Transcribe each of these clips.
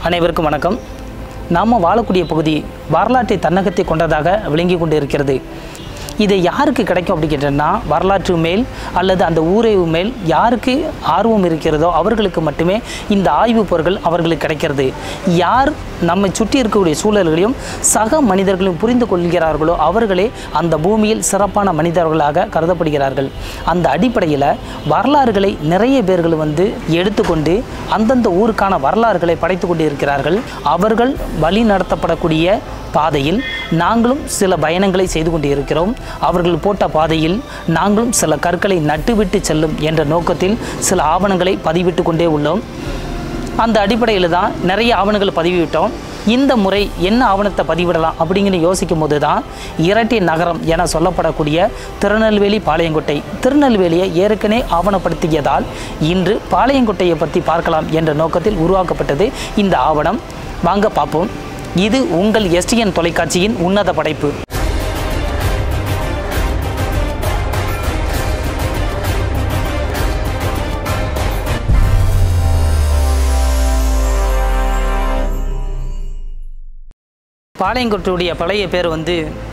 அனைவருக்கும் வணக்கம் நாம் வாழக்கூடிய பகுதி வரலாற்றை தன்னகத்தை கொண்டதாக விளங்கி கொண்டு இருக்கிறது இது யாருக்கு கிடைக்கும் அப்படி கேட்டோம்னா வரலாற்று மேல் அல்லது அந்த ஊரை மேல் யாருக்கு ஆர்வம் இருக்கிறதோ அவர்களுக்கு மட்டுமே இந்த ஆய்வுப் பொருட்கள் அவர்களுக்கு கிடைக்கிறது யார் நம்மை சுற்றி இருக்கக்கூடிய சூழல்களையும் சக மனிதர்களையும் புரிந்து கொள்கிறார்களோ அவர்களே அந்த பூமியில் சிறப்பான மனிதர்களாக கருதப்படுகிறார்கள் அந்த அடிப்படையில் வரலாறுகளை நிறைய பேர்கள் வந்து எடுத்துக்கொண்டு அந்தந்த ஊருக்கான வரலாறுகளை படைத்து கொண்டு இருக்கிறார்கள் அவர்கள் வழி நடத்தப்படக்கூடிய பாதையில் நாங்களும் சில பயணங்களை செய்து கொண்டு இருக்கிறோம் அவர்கள் போட்ட பாதையில் நாங்களும் சில கற்களை நட்டுவிட்டு செல்லும் என்ற நோக்கத்தில் சில ஆவணங்களை பதிவிட்டு கொண்டே உள்ளோம் அந்த அடிப்படையில் தான் நிறைய ஆவணங்களை பதிவிட்டோம் இந்த முறை என்ன ஆவணத்தை பதிவிடலாம் அப்படிங்கிற யோசிக்கும் போது தான் இரட்டை நகரம் என சொல்லப்படக்கூடிய திருநெல்வேலி பாளையங்கோட்டை திருநெல்வேலியை ஏற்கனவே ஆவணப்படுத்தியதால் இன்று பாளையங்கோட்டையை பற்றி பார்க்கலாம் என்ற நோக்கத்தில் உருவாக்கப்பட்டது இந்த ஆவணம் வாங்க பார்ப்போம் இது உங்கள் எஸ்டிஎன் தொலைக்காட்சியின் உன்னத படைப்பு பாளையங்கோட்டையுடைய பழைய பேர் வந்து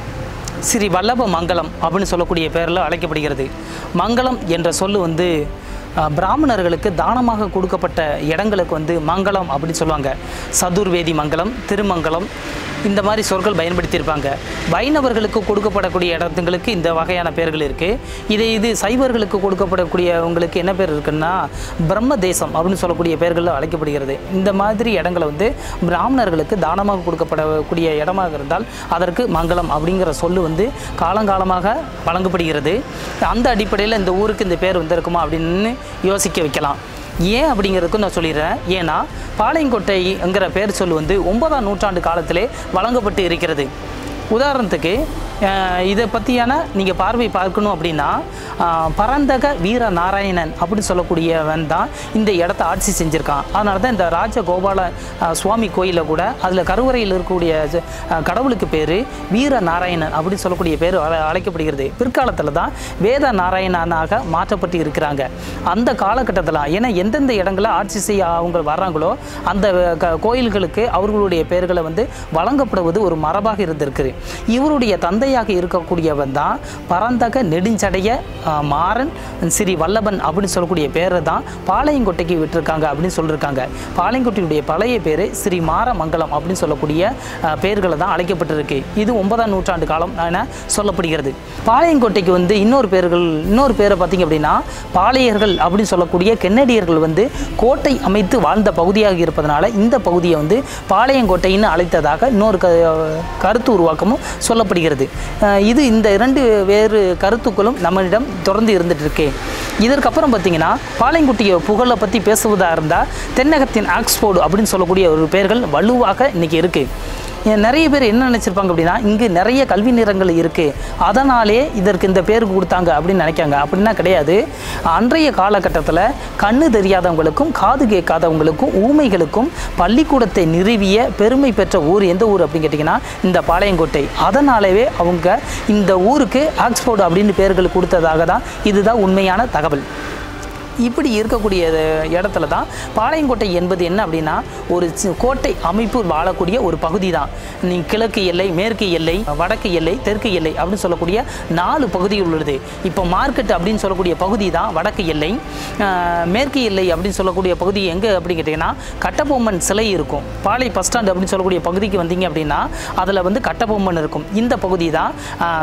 ஸ்ரீ வல்லப மங்கலம் அப்படின்னு சொல்லக்கூடிய பேரில் அழைக்கப்படுகிறது மங்கலம் என்ற சொல்லு வந்து அஹ், பிராமணர்களுக்கு தானமாக கொடுக்கப்பட்ட இடங்களுக்கு வந்து மங்கலம் அப்படின்னு சொல்லுவாங்க சதுர்வேதி மங்கலம் திருமங்கலம் இந்த மாதிரி சொற்கள் பயன்படுத்தியிருப்பாங்க வைணவர்களுக்கு கொடுக்கப்படக்கூடிய இடத்துங்களுக்கு இந்த வகையான பேர்கள் இருக்குது இதே இது சைவர்களுக்கு கொடுக்கப்படக்கூடியவங்களுக்கு என்ன பேர் இருக்குன்னா பிரம்ம தேசம் அப்படின்னு சொல்லக்கூடிய பேர்கள் அழைக்கப்படுகிறது இந்த மாதிரி இடங்களை வந்து பிராமணர்களுக்கு தானமாக கொடுக்கப்படக்கூடிய இடமாக இருந்தால் அதற்கு மங்களம் அப்படிங்கிற சொல்லு வந்து காலங்காலமாக வழங்கப்படுகிறது அந்த அடிப்படையில் இந்த ஊருக்கு இந்த பேர் வந்திருக்குமா அப்படின்னு யோசிக்க வைக்கலாம் ஏன் அப்படிங்கிறதுக்கும் நான் சொல்லிடுறேன் ஏன்னா பாளையங்கோட்டைங்கிற பேர் சொல் வந்து ஒன்பதாம் நூற்றாண்டு காலத்திலே வழங்கப்பட்டு இருக்கிறது உதாரணத்துக்கு அஹ், இதை பற்றியான நீங்கள் பார்வை பார்க்கணும் அப்படின்னா அஹ், பரந்தக வீர நாராயணன் அப்படின்னு சொல்லக்கூடியவன் தான் இந்த இடத்த ஆட்சி செஞ்சுருக்கான் அதனால தான் இந்த ராஜகோபால அஹ், சுவாமி கோயிலில் கூட அதில் கருவறையில் இருக்கக்கூடிய அஹ், கடவுளுக்கு பேர் வீர நாராயணன் அப்படின்னு சொல்லக்கூடிய பேர் அழைக்கப்படுகிறது பிற்காலத்தில் தான் வேத நாராயணனாக மாற்றப்பட்டு இருக்கிறாங்க அந்த காலகட்டத்தில் ஏன்னா எந்தெந்த இடங்களில் ஆட்சி செய்ய அவங்க வர்றாங்களோ அந்த க- கோயில்களுக்கு அவர்களுடைய பெயர்களை வந்து வழங்கப்படுவது ஒரு மரபாக இருந்திருக்கு இவருடைய தந்தையாக இருக்கக்கூடியவன் தான் பரந்தக நெடுஞ்சடைய ஆஹ், மாறன் ஸ்ரீ வல்லபன் அப்படின்னு சொல்லக்கூடிய பேரை தான் பாளையங்கோட்டைக்கு விட்டிருக்காங்க அப்படின்னு சொல்லியிருக்காங்க பாளையங்கோட்டையுடைய பழைய பேர் ஸ்ரீ மாரமங்கலம் அப்படின்னு சொல்லக்கூடிய ஆஹ், பெயர்களை தான் அழைக்கப்பட்டிருக்கு இது ஒன்பதாம் நூற்றாண்டு காலம் என சொல்லப்படுகிறது பாளையங்கோட்டைக்கு வந்து இன்னொரு பேர்கள் இன்னொரு பேரை பார்த்தீங்க அப்படின்னா பாளையர்கள் அப்படின்னு சொல்லக்கூடிய கென்னடியர்கள் வந்து கோட்டை அமைத்து வாழ்ந்த பகுதியாக இருப்பதனால இந்த பகுதியை வந்து பாளையங்கோட்டைன்னு அழைத்ததாக இன்னொரு க கருத்து உருவாக்கமும் சொல்லப்படுகிறது அஹ் இது இந்த இரண்டு வேறு கருத்துக்களும் நம்மளிடம் தொடர்ந்து இருந்துட்டு இருக்கு இதற்கப்புறம் பார்த்தீங்கன்னா பாளையங்குட்டிய புகழை பற்றி பேசுவதாக இருந்தால் தென்னகத்தின் ஆக்ஸ்போர்டு அப்படின்னு சொல்லக்கூடிய ஒரு பெயர்கள் வலுவாக இன்னைக்கு இருக்குது ஏன் நிறைய பேர் என்ன நினச்சிருப்பாங்க அப்படின்னா இங்கு நிறைய கல்வி நிறங்கள் இருக்குது அதனாலே இதற்கு இந்த பேர் கொடுத்தாங்க அப்படின்னு நினைக்காங்க அப்படின்னா கிடையாது அன்றைய காலகட்டத்தில் கண்ணு தெரியாதவங்களுக்கும் காது கேட்காதவங்களுக்கும் ஊமைகளுக்கும் பள்ளிக்கூடத்தை நிறுவிய பெருமை பெற்ற ஊர் எந்த ஊர் அப்படின்னு கேட்டிங்கன்னா இந்த பாளையங்கோட்டை அதனாலவே அவங்க இந்த ஊருக்கு ஆக்ஸ்போர்டு அப்படின்னு பேர்கள் கொடுத்ததாக தான் இதுதான் உண்மையான தகவல் இப்படி இருக்கக்கூடிய இடத்துல தான் பாளையங்கோட்டை என்பது என்ன அப்படின்னா ஒரு சி- கோட்டை அமைப்பு வாழக்கூடிய ஒரு பகுதி தான் நீ கிழக்கு எல்லை மேற்கு எல்லை வடக்கு எல்லை தெற்கு எல்லை அப்படின்னு சொல்லக்கூடிய நாலு பகுதி உள்ளது இப்போ மார்க்கெட் அப்படின்னு சொல்லக்கூடிய பகுதி தான் வடக்கு எல்லை ஆஹ், மேற்கு எல்லை அப்படின்னு சொல்லக்கூடிய பகுதி எங்கே அப்படின்னு கேட்டிங்கன்னா கட்டபொம்மன் சிலை இருக்கும் பாளை பஸ் ஸ்டாண்ட் அப்படின்னு சொல்லக்கூடிய பகுதிக்கு வந்தீங்க அப்படின்னா அதில் வந்து கட்டபொம்மன் இருக்கும் இந்த பகுதி தான்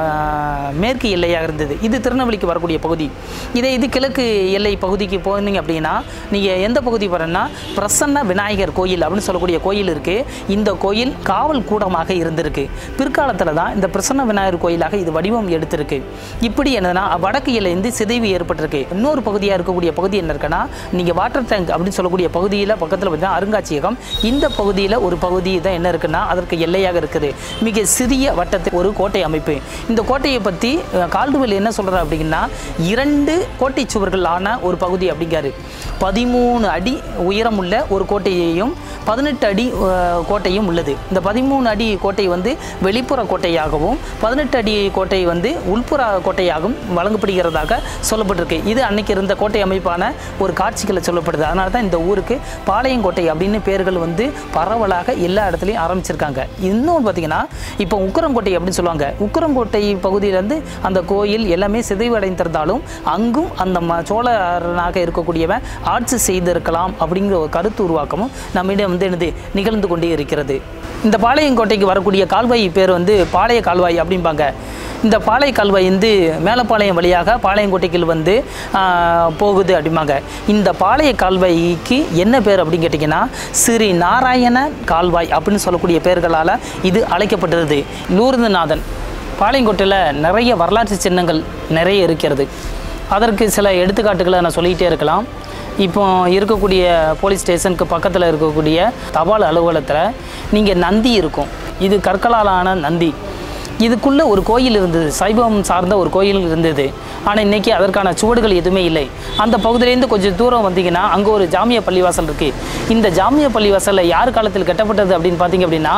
ஆஹ், மேற்கு எல்லையாக இருந்தது இது திருநெல்வேலிக்கு வரக்கூடிய பகுதி இதே இது கிழக்கு எல்லை பகுதிக்கு போனீங்க அப்படின்னா நீங்கள் எந்த பகுதி வரேன்னா பிரசன்ன விநாயகர் கோயில் அப்படின்னு சொல்லக்கூடிய கோயில் இருக்குது இந்த கோயில் காவல் கூடமாக இருந்திருக்கு பிற்காலத்தில் தான் இந்த பிரசன்ன விநாயகர் கோயிலாக இது வடிவம் எடுத்திருக்கு இப்படி என்னன்னா வடக்கு எல்லையிருந்து சிதைவு ஏற்பட்டிருக்கு இன்னொரு பகுதியாக இருக்கக்கூடிய பகுதி என்ன இருக்குன்னா நீங்கள் வாட்டர் டேங்க் அப்படின்னு சொல்லக்கூடிய பகுதியில் பக்கத்தில் பார்த்தீங்கன்னா அருங்காட்சியகம் இந்த பகுதியில் ஒரு பகுதி தான் என்ன இருக்குன்னா அதற்கு எல்லையாக இருக்குது மிக சிறிய வட்டத்தில் ஒரு கோட்டை அமைப்பு இந்த கோட்டையை பற்றி கால்டுவெல் என்ன சொல்கிறார் அப்படின்னா இரண்டு கோட்டை சுவர்கள் ஆன ஒரு பகுதி பகுதி அப்படிங்காரு பதிமூணு அடி உயரமுள்ள ஒரு கோட்டையையும் பதினெட்டு அடி அஹ், கோட்டையும் உள்ளது இந்த பதிமூணு அடி கோட்டை வந்து வெளிப்புற கோட்டையாகவும் பதினெட்டு அடி கோட்டை வந்து உள்புற கோட்டையாகவும் வழங்கப்படுகிறதாக சொல்லப்பட்டிருக்கு இது அன்னைக்கு இருந்த கோட்டை அமைப்பான ஒரு காட்சிகளை சொல்லப்படுது அதனால தான் இந்த ஊருக்கு பாளையங்கோட்டை அப்படின்னு பேர்கள் வந்து பரவலாக எல்லா இடத்துலையும் ஆரம்பிச்சிருக்காங்க இன்னும் பார்த்தீங்கன்னா இப்போ உக்கரங்கோட்டை அப்படின்னு சொல்லுவாங்க உக்கரங்கோட்டை பகுதியிலேருந்து அந்த கோயில் எல்லாமே சிதைவடைந்திருந்தாலும் அங்கும் அந்த ம சோழனாக இருக்கக்கூடியவன் ஆட்சி செய்திருக்கலாம் அப்படிங்கிற ஒரு கருத்து உருவாக்கமும் நம்மிடம் வந்து என்னது நிகழ்ந்து கொண்டே இருக்கிறது இந்த பாளையங்கோட்டைக்கு வரக்கூடிய கால்வாய் பேர் வந்து பாளைய கால்வாய் அப்படிம்பாங்க இந்த பாளை கால்வாய் வந்து மேலப்பாளையம் வழியாக பாளையங்கோட்டைக்கு வந்து ஆஹ், போகுது அப்படிம்பாங்க இந்த பாளைய கால்வாய்க்கு என்ன பேர் அப்படின்னு கேட்டிங்கன்னா ஸ்ரீ நாராயண கால்வாய் அப்படின்னு சொல்லக்கூடிய பேர்களால் இது அழைக்கப்பட்டிருது லூர்துநாதன் பாளையங்கோட்டையில் நிறைய வரலாற்று சின்னங்கள் நிறைய இருக்கிறது அதற்கு சில எடுத்துக்காட்டுகளை நான் சொல்லிக்கிட்டே இருக்கலாம் இப்போ இருக்கக்கூடிய போலீஸ் ஸ்டேஷனுக்கு பக்கத்தில் இருக்கக்கூடிய தபால் அலுவலகத்தில் நீங்கள் நந்தி இருக்கும் இது கற்களாலான நந்தி இதுக்குள்ளே ஒரு கோயில் இருந்தது சைவம் சார்ந்த ஒரு கோயில் இருந்தது ஆனால் இன்றைக்கி அதற்கான சுவடுகள் எதுவுமே இல்லை அந்த பகுதியிலேருந்து கொஞ்சம் தூரம் வந்தீங்கன்னா அங்கே ஒரு ஜாமிய பள்ளிவாசல் இருக்குது இந்த ஜாமிய பள்ளிவாசலில் யார் காலத்தில் கட்டப்பட்டது அப்படின்னு பார்த்தீங்க அப்படின்னா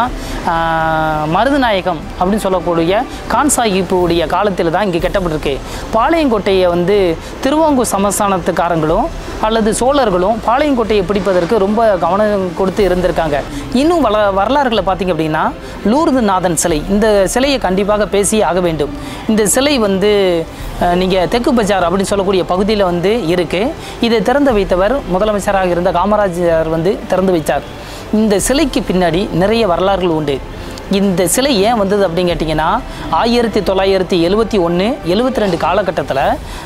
ஆஹ், மருதுநாயகம் அப்படின்னு சொல்லக்கூடிய கான் சாஹிப்புடைய காலத்தில் தான் இங்கே கட்டப்பட்டிருக்கு பாளையங்கோட்டையை வந்து திருவாங்கூர் சமஸ்தானத்துக்காரங்களும் அல்லது சோழர்களும் பாளையங்கோட்டையை பிடிப்பதற்கு ரொம்ப கவனம் கொடுத்து இருந்திருக்காங்க இன்னும் வள வரலாறுகளை பார்த்தீங்க அப்படின்னா லூர்துநாதன் சிலை இந்த சிலையை கண்டிப்பாக பேசியே ஆக வேண்டும் இந்த சிலை வந்து நீங்கள் தெற்கு பஜார் அப்படின்னு சொல்லக்கூடிய பகுதியில் வந்து இருக்குது இதை திறந்து வைத்தவர் முதலமைச்சராக இருந்த காமராஜர் வந்து திறந்து வைத்தார் இந்த சிலைக்கு பின்னாடி நிறைய வரலாறுகள் உண்டு இந்த சிலை ஏன் வந்தது அப்படின்னு கேட்டிங்கன்னா ஆயிரத்தி தொள்ளாயிரத்தி எழுபத்தி ஒன்று எழுபத்தி ரெண்டு காலகட்டத்தில்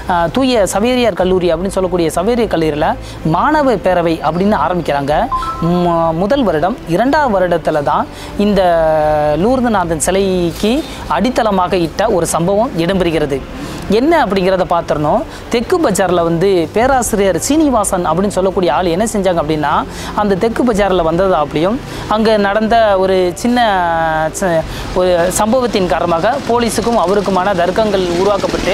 தூய சவேரியார் கல்லூரி அப்படின்னு சொல்லக்கூடிய சவேரியார் கல்லூரியில் மாணவ பேரவை அப்படின்னு ஆரம்பிக்கிறாங்க மு- முதல் வருடம் இரண்டாவது வருடத்தில் தான் இந்த லூர்துநாதன் சிலைக்கு அடித்தளமாக இட்ட ஒரு சம்பவம் இடம்பெறுகிறது என்ன அப்படிங்கிறத பார்த்துடணும் தெற்கு பஜாரில் வந்து பேராசிரியர் சீனிவாசன் அப்படின்னு சொல்லக்கூடிய ஆள் என்ன செஞ்சாங்க அப்படின்னா அந்த தெற்கு பஜாரில் வந்தது அப்படியும் அங்கே நடந்த ஒரு சின்ன ச- ஒரு சம்பவத்தின் காரணமாக போலீஸுக்கும் அவருக்குமான தர்க்கங்கள் உருவாக்கப்பட்டு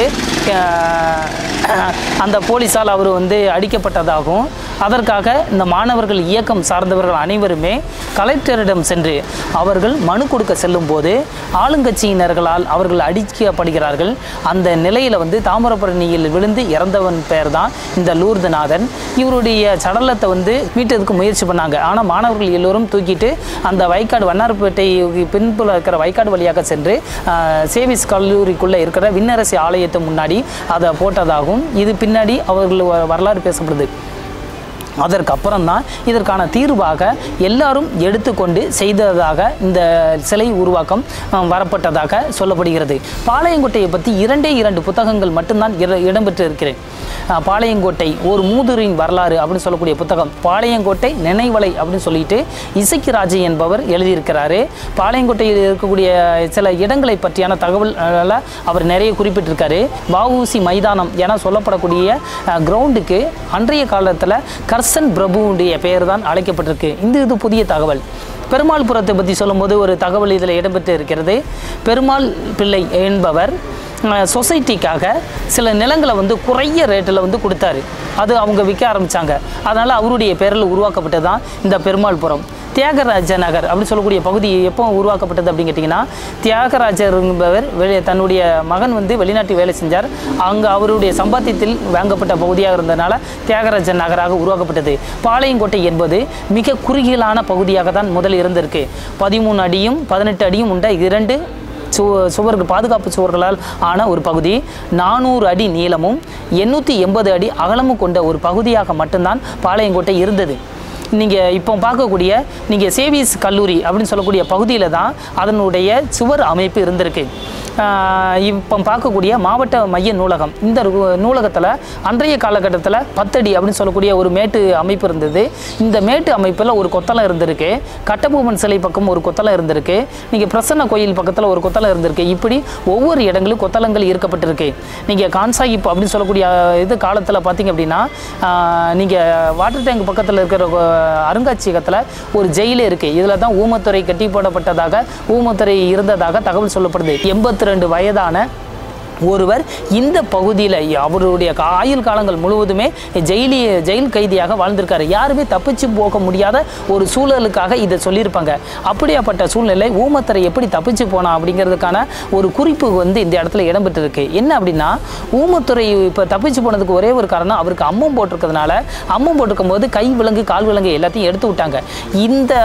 அஹ், அந்த போலீஸால் அவர் வந்து அடிக்கப்பட்டதாகவும் அதற்காக இந்த மாணவர்கள் இயக்கம் சார்ந்தவர்கள் அனைவருமே கலெக்டரிடம் சென்று அவர்கள் மனு கொடுக்க செல்லும்போது ஆளுங்கட்சியினர்களால் அவர்கள் அடிக்கப்படுகிறார்கள் அந்த நிலையில் வந்து தாமிரபரணியில் விழுந்து இறந்தவன் பெயர் தான் இந்த லூர்துநாதன் இவருடைய சடலத்தை வந்து மீட்டதுக்கு முயற்சி பண்ணாங்க ஆனால் மாணவர்கள் எல்லோரும் தூக்கிட்டு அந்த வைக்காடு வண்ணாரப்பேட்டை பின்புல இருக்கிற வைக்காடு வழியாக சென்று ஆஹ், சேவிஸ் கல்லூரிக்குள்ளே இருக்கிற விண்ணரசி ஆலயத்தை முன்னாடி அதை போட்டதாகவும் இது பின்னாடி அவர்கள் வ- வரலாறு பேசப்படுது அதற்கு அப்புறம் தான் இதற்கான தீர்வாக எல்லாரும் எடுத்துக்கொண்டு செய்ததாக இந்த சிலை உருவாக்கம் அஹ், வரப்பட்டதாக சொல்லப்படுகிறது பாளையங்கோட்டையை பற்றி இரண்டே இரண்டு புத்தகங்கள் மட்டும்தான் இட- இடம்பெற்று இருக்கிறேன் அஹ், பாளையங்கோட்டை ஒரு மூதுரின் வரலாறு அப்படின்னு சொல்லக்கூடிய புத்தகம் பாளையங்கோட்டை நினைவலை அப்படின்னு சொல்லிட்டு இசைக்கு ராஜு என்பவர் எழுதியிருக்கிறாரு பாளையங்கோட்டையில் இருக்கக்கூடிய சில இடங்களை பற்றியான தகவல் அஹ், அவர் நிறைய குறிப்பிட்டிருக்காரு வஉசி மைதானம் என சொல்லப்படக்கூடிய கிரவுண்டுக்கு அன்றைய காலத்தில் கர்சன் பிரபுவுடைய பெயர் தான் அழைக்கப்பட்டிருக்கு இந்த இது புதிய தகவல் பெருமாள் புரத்தை பற்றி சொல்லும்போது ஒரு தகவல் இதில் இடம்பெற்று இருக்கிறது பெருமாள் பிள்ளை என்பவர் அஹ், சொசைட்டிக்காக சில நிலங்களை வந்து குறைய ரேட்டில் வந்து கொடுத்தாரு அது அவங்க விற்க ஆரம்பித்தாங்க அதனால் அவருடைய பேரில் உருவாக்கப்பட்டது தான் இந்த பெருமாள்புரம் தியாகராஜ நகர் அப்படின்னு சொல்லக்கூடிய பகுதி எப்போ உருவாக்கப்பட்டது அப்படின்னு கேட்டிங்கன்னா தியாகராஜர் என்பவர் வெளி தன்னுடைய மகன் வந்து வெளிநாட்டு வேலை செஞ்சார் அங்கே அவருடைய சம்பாத்தியத்தில் வாங்கப்பட்ட பகுதியாக இருந்ததுனால தியாகராஜ நகராக உருவாக்கப்பட்டது பாளையங்கோட்டை என்பது மிக குறுகியலான பகுதியாக தான் முதல் இருந்திருக்கு பதிமூணு அடியும் பதினெட்டு அடியும் உண்ட இரண்டு சு சுவர்கள் பாதுகாப்பு சுவர்களால் ஆன ஒரு பகுதி நானூறு அடி நீளமும் எண்ணூற்றி எண்பது அடி அகலமும் கொண்ட ஒரு பகுதியாக மட்டும்தான் பாளையங்கோட்டை இருந்தது நீங்கள் இப்போ பார்க்கக்கூடிய நீங்கள் சேவிஸ் கல்லூரி அப்படின்னு சொல்லக்கூடிய பகுதியில் தான் அதனுடைய சுவர் அமைப்பு இருந்திருக்கு ஆஹ் இப்போ பார்க்கக்கூடிய மாவட்ட மைய நூலகம் இந்த நூலகத்தில் அன்றைய காலகட்டத்தில் பத்தடி அப்படின்னு சொல்லக்கூடிய ஒரு மேட்டு அமைப்பு இருந்தது இந்த மேட்டு அமைப்பில் ஒரு கொத்தளம் இருந்திருக்கு கட்டபொம்மன் சிலை பக்கம் ஒரு கொத்தளம் இருந்திருக்கு நீங்கள் பிரசன்ன கோயில் பக்கத்தில் ஒரு கொத்தளம் இருந்திருக்கு இப்படி ஒவ்வொரு இடங்களும் கொத்தளங்கள் இருக்கப்பட்டிருக்கு நீங்கள் கான்சாகிப் அப்படின்னு சொல்லக்கூடிய ஆஹ், இது காலத்தில் பார்த்தீங்க அப்படின்னா நீங்கள் வாட்டர் டேங்க் பக்கத்தில் இருக்கிற ஆஹ், அருங்காட்சியகத்தில் ஒரு ஜெயிலே இருக்குது இதில் தான் ஊமத்துறை கட்டி போடப்பட்டதாக ஊமத்துறை இருந்ததாக தகவல் சொல்லப்படுது எண்பத்தி ரெண்டு வயதான ஒருவர் இந்த பகுதியில் அவருடைய கா- ஆயுள் காலங்கள் முழுவதுமே ஜெயிலி ஜெயில் கைதியாக வாழ்ந்திருக்காரு யாருமே தப்பிச்சு போக முடியாத ஒரு சூழலுக்காக இதை சொல்லியிருப்பாங்க அப்படியாப்பட்ட சூழ்நிலை ஊமத்தரை எப்படி தப்பிச்சு போனா அப்படிங்கிறதுக்கான ஒரு குறிப்பு வந்து இந்த இடத்துல இடம்பெற்றிருக்கு என்ன அப்படின்னா ஊமத்துறை இப்போ தப்பிச்சு போனதுக்கு ஒரே ஒரு காரணம் அவருக்கு அம்மம் போட்டிருக்கிறதுனால அம்மம் போட்டிருக்கும் போது கை விலங்கு கால் விலங்கு எல்லாத்தையும் எடுத்து விட்டாங்க இந்த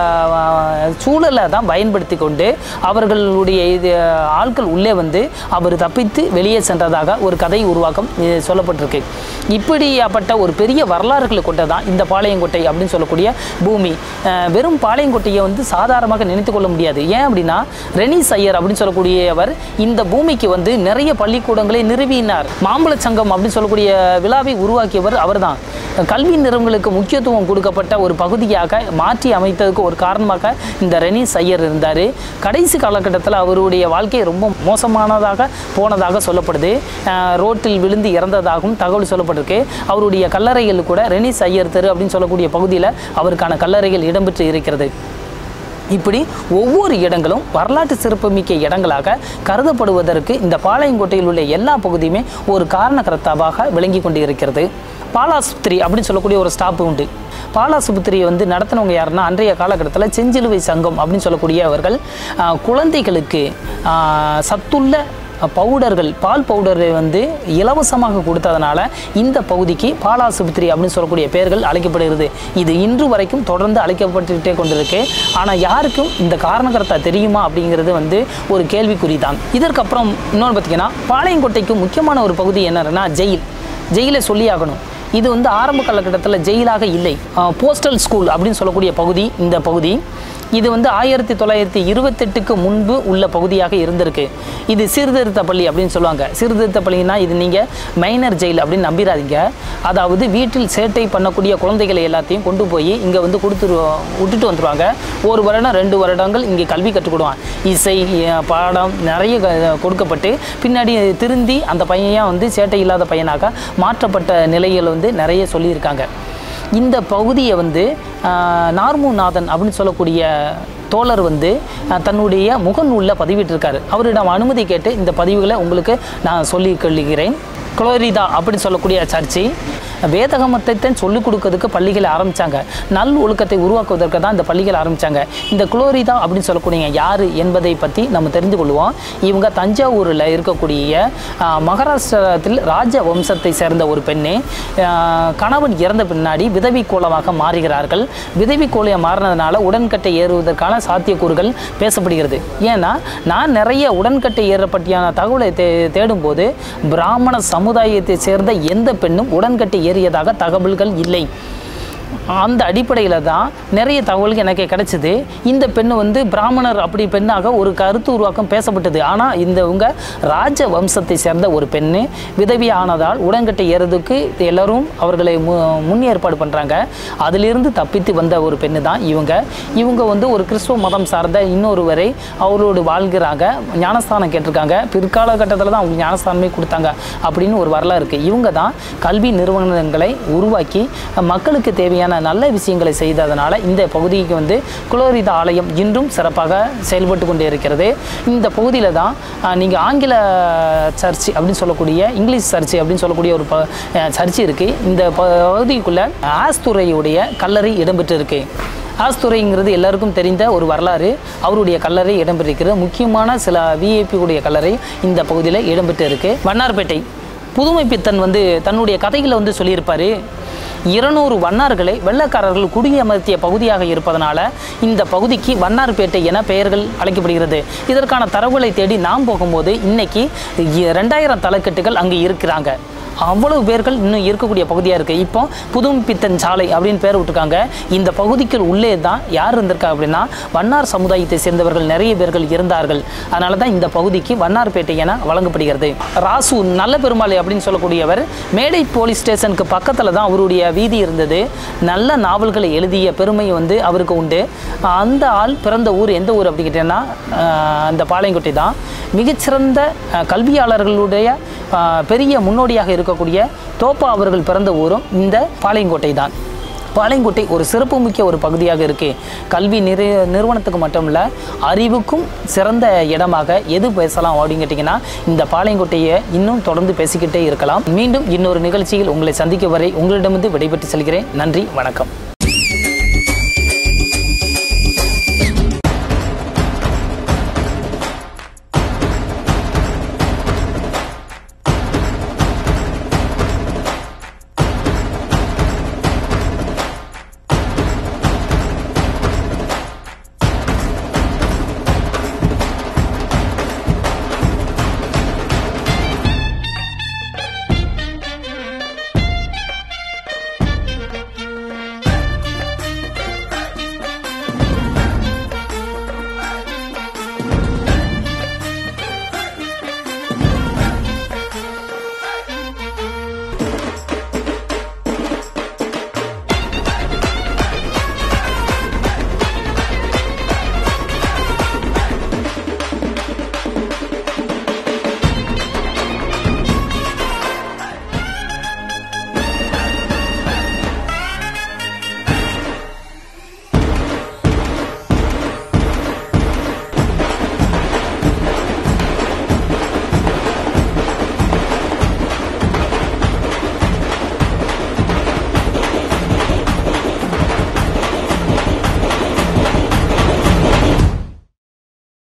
ஆஹ், சூழலை தான் பயன்படுத்தி கொண்டு அவர்களுடைய இது ஆட்கள் உள்ளே வந்து அவர் தப்பித்து வெளியே சென்றதாக ஒரு கதை உருவாக்கம் இது சொல்லப்பட்டிருக்கு இப்படியாப்பட்ட ஒரு பெரிய வரலாறுகளை கொண்டதான் இந்த பாளையங்கோட்டை அப்படின்னு சொல்லக்கூடிய பூமி அஹ், வெறும் பாளையங்கோட்டையை வந்து சாதாரணமாக நினைத்து கொள்ள முடியாது ஏன் அப்படின்னா ரெனிஸ் ஐயர் அப்படின்னு சொல்லக்கூடியவர் இந்த பூமிக்கு வந்து நிறைய பள்ளிக்கூடங்களை நிறுவினார் மாம்பழ சங்கம் அப்படின்னு சொல்லக்கூடிய விழாவை உருவாக்கியவர் அவர்தான் கல்வி நிறுவனங்களுக்கு முக்கியத்துவம் கொடுக்கப்பட்ட ஒரு பகுதியாக மாற்றி அமைத்ததுக்கு ஒரு காரணமாக இந்த ரெனிஸ் ஐயர் இருந்தார் கடைசி காலகட்டத்தில் அவருடைய வாழ்க்கை ரொம்ப மோசமானதாக போனதாக சொல்லப்படுது அஹ் ரோட்டில் விழுந்து இறந்ததாகவும் தகவல் சொல்லப்பட்டிருக்கு அவருடைய கல்லறைகள் கூட ரெனிஸ் ஐயர் தெரு அப்படின்னு சொல்லக்கூடிய பகுதியில் அவருக்கான கல்லறைகள் இடம்பெற்று இருக்கிறது இப்படி ஒவ்வொரு இடங்களும் வரலாற்று சிறப்புமிக்க இடங்களாக கருதப்படுவதற்கு இந்த பாளையங்கோட்டையில் உள்ள எல்லா பகுதியுமே ஒரு காரணகர்த்தாவாக விளங்கி கொண்டு இருக்கிறது பாலாசுபத்திரி அப்படின்னு சொல்லக்கூடிய ஒரு ஸ்டாப் உண்டு பாலாசுபத்திரியை வந்து நடத்தினவங்க யாருன்னா அன்றைய காலகட்டத்தில் செஞ்சிலுவை சங்கம் அப்படின்னு சொல்லக்கூடியவர்கள் ஆஹ், குழந்தைகளுக்கு ஆஹ், சத்துள்ள பவுடர்கள் பால் பவுடரை வந்து இலவசமாக கொடுத்ததுனால இந்த பகுதிக்கு பாலாசுபத்திரி அப்படின்னு சொல்லக்கூடிய பெயர்கள் அழைக்கப்படுகிறது இது இன்று வரைக்கும் தொடர்ந்து அழைக்கப்பட்டுக்கிட்டே கொண்டிருக்கு ஆனால் யாருக்கும் இந்த காரணகர்த்தா தெரியுமா அப்படிங்கிறது வந்து ஒரு கேள்விக்குறி தான் இதற்கப்புறம் இன்னொன்று பார்த்தீங்கன்னா பாளையங்கோட்டைக்கு முக்கியமான ஒரு பகுதி என்னன்னா ஜெயில் ஜெயிலை சொல்லி ஆகணும் இது வந்து ஆரம்ப காலகட்டத்தில் ஜெயிலாக இல்லை போஸ்டல் ஸ்கூல் அப்படின்னு சொல்லக்கூடிய பகுதி இந்த பகுதி இது வந்து ஆயிரத்தி தொள்ளாயிரத்தி இருபத்தெட்டுக்கு முன்பு உள்ள பகுதியாக இருந்திருக்கு இது சீர்திருத்த பள்ளி அப்படின்னு சொல்லுவாங்க சீர்திருத்த பள்ளினா இது நீங்கள் மைனர் ஜெயில் அப்படின்னு நம்பிடாதீங்க அதாவது வீட்டில் சேட்டை பண்ணக்கூடிய குழந்தைகளை எல்லாத்தையும் கொண்டு போய் இங்கே வந்து கொடுத்துரு விட்டுட்டு வந்துருவாங்க ஒரு வருடம் ரெண்டு வருடங்கள் இங்கே கல்வி கற்றுக் இசை அஹ், பாடம் நிறைய க- கொடுக்கப்பட்டு பின்னாடி திருந்தி அந்த பையன் வந்து சேட்டை இல்லாத பையனாக மாற்றப்பட்ட நிலைகள் வந்து நிறைய சொல்லியிருக்காங்க இந்த பகுதியை வந்து ஆஹ், நார்முநாதன் அப்படின்னு சொல்லக்கூடிய தோழர் வந்து ஆஹ், தன்னுடைய முகநூலில் பதிவிட்டிருக்காரு அவரிடம் அனுமதி கேட்டு இந்த பதிவுகளை உங்களுக்கு நான் சொல்லிக் கொள்கிறேன் குளோரிதா அப்படின்னு சொல்லக்கூடிய சர்ச்சை வேதகமத்தை தான் சொல்லிக் கொடுக்கறதுக்கு பள்ளிகளை ஆரம்பித்தாங்க நல் ஒழுக்கத்தை உருவாக்குவதற்கு தான் இந்த பள்ளிகள் ஆரம்பித்தாங்க இந்த குளோரிதா அப்படின்னு சொல்லக்கூடிய யார் என்பதை பற்றி நம்ம தெரிந்து கொள்வோம் இவங்க தஞ்சாவூரில் இருக்கக்கூடிய ஆஹ், மகாராஷ்டிரத்தில் ராஜ வம்சத்தை சேர்ந்த ஒரு பெண்ணு ஆஹ், கணவன் இறந்த பின்னாடி விதவி கோலமாக மாறுகிறார்கள் விதவி கோலையை மாறினதுனால உடன்கட்டை ஏறுவதற்கான சாத்தியக்கூறுகள் பேசப்படுகிறது ஏன்னா நான் நிறைய உடன்கட்டை ஏறப்பட்டியான தகவலை தே தேடும்போது பிராமண சமுதாயத்தை சேர்ந்த எந்த பெண்ணும் உடன்கட்டை ஏறியதாக தகவல்கள் இல்லை அந்த அடிப்படையில் தான் நிறைய தகவல்கள் எனக்கு கிடைச்சிது இந்த பெண் வந்து பிராமணர் அப்படி பெண்ணாக ஒரு கருத்து உருவாக்கம் பேசப்பட்டது ஆனால் இந்த இவங்க ராஜ வம்சத்தை சேர்ந்த ஒரு பெண்ணு விதவி ஆனதால் உடன்கட்டை ஏறதுக்கு எல்லாரும் அவர்களை மு முன் ஏற்பாடு பண்ணுறாங்க அதிலிருந்து தப்பித்து வந்த ஒரு பெண்ணு தான் இவங்க இவங்க வந்து ஒரு கிறிஸ்துவ மதம் சார்ந்த இன்னொருவரை அவரோடு வாழ்கிறாங்க ஞானஸ்தானம் கேட்டிருக்காங்க பிற்கால கட்டத்தில் தான் அவங்க ஞானஸ்தானமே கொடுத்தாங்க அப்படின்னு ஒரு வரலாறு இருக்குது இவங்க தான் கல்வி நிறுவனங்களை உருவாக்கி மக்களுக்கு தேவையான நல்ல விஷயங்களை செய்ததனால இந்த பகுதிக்கு வந்து குளோரிதா ஆலயம் இன்றும் சிறப்பாக செயல்பட்டு கொண்டே இருக்கிறது இந்த பகுதியில் தான் நீங்கள் ஆங்கில சர்ச் அப்படின்னு சொல்லக்கூடிய இங்கிலீஷ் சர்ச் அப்படின்னு சொல்லக்கூடிய ஒரு ப சர்ச் இருக்குது இந்த பகுதிக்குள்ளே ஆஸ்துரையுடைய கல்லறை இடம்பெற்று இருக்கு ஆஸ்துரைங்கிறது எல்லாருக்கும் தெரிந்த ஒரு வரலாறு அவருடைய கல்லறை இடம்பெற்றிருக்கிறது முக்கியமான சில விஐபி உடைய கல்லறை இந்த பகுதியில் இடம்பெற்று இருக்கு வண்ணார்பேட்டை புதுமை பித்தன் வந்து தன்னுடைய கதைகளை வந்து சொல்லியிருப்பாரு இருநூறு வண்ணார்களை வெள்ளக்காரர்கள் குடியமர்த்திய பகுதியாக இருப்பதனால இந்த பகுதிக்கு வண்ணார்பேட்டை என பெயர்கள் அழைக்கப்படுகிறது இதற்கான தரவுகளை தேடி நாம் போகும்போது இன்னைக்கு இ- ரெண்டாயிரம் தலைக்கட்டுகள் அங்கே இருக்கிறாங்க அவ்வளவு பேர்கள் இன்னும் இருக்கக்கூடிய பகுதியாக இருக்குது இப்போ புதும் பித்தன் சாலை அப்படின்னு பேர் விட்டுருக்காங்க இந்த பகுதிக்கு உள்ளே தான் யார் இருந்திருக்கா அப்படின்னா வண்ணார் சமுதாயத்தை சேர்ந்தவர்கள் நிறைய பேர்கள் இருந்தார்கள் அதனால தான் இந்த பகுதிக்கு வண்ணார்பேட்டை என வழங்கப்படுகிறது ராசு நல்ல பெருமாளை அப்படின்னு சொல்லக்கூடியவர் மேடை போலீஸ் ஸ்டேஷனுக்கு பக்கத்தில் தான் அவருடைய வீதி இருந்தது நல்ல நாவல்களை எழுதிய பெருமை வந்து அவருக்கு உண்டு அந்த ஆள் பிறந்த ஊர் எந்த ஊர் அப்படின்னு கேட்டீங்கன்னா ஆஹ், அந்த பாளையங்கோட்டை தான் மிகச்சிறந்த ஆஹ், கல்வியாளர்களுடைய ஆஹ், பெரிய முன்னோடியாக இருக்கக்கூடிய தோப்பா அவர்கள் பிறந்த ஊரும் இந்த பாளையங்கோட்டை தான் பாளையங்கோட்டை ஒரு சிறப்புமிக்க ஒரு பகுதியாக இருக்குது கல்வி நிறு நிறுவனத்துக்கு மட்டும் இல்லை அறிவுக்கும் சிறந்த இடமாக எது பேசலாம் அப்படின்னு கேட்டிங்கன்னா இந்த பாளையங்கோட்டையை இன்னும் தொடர்ந்து பேசிக்கிட்டே இருக்கலாம் மீண்டும் இன்னொரு நிகழ்ச்சியில் உங்களை சந்திக்கும் வரை உங்களிடமிருந்து விடைபெற்று செல்கிறேன் நன்றி வணக்கம்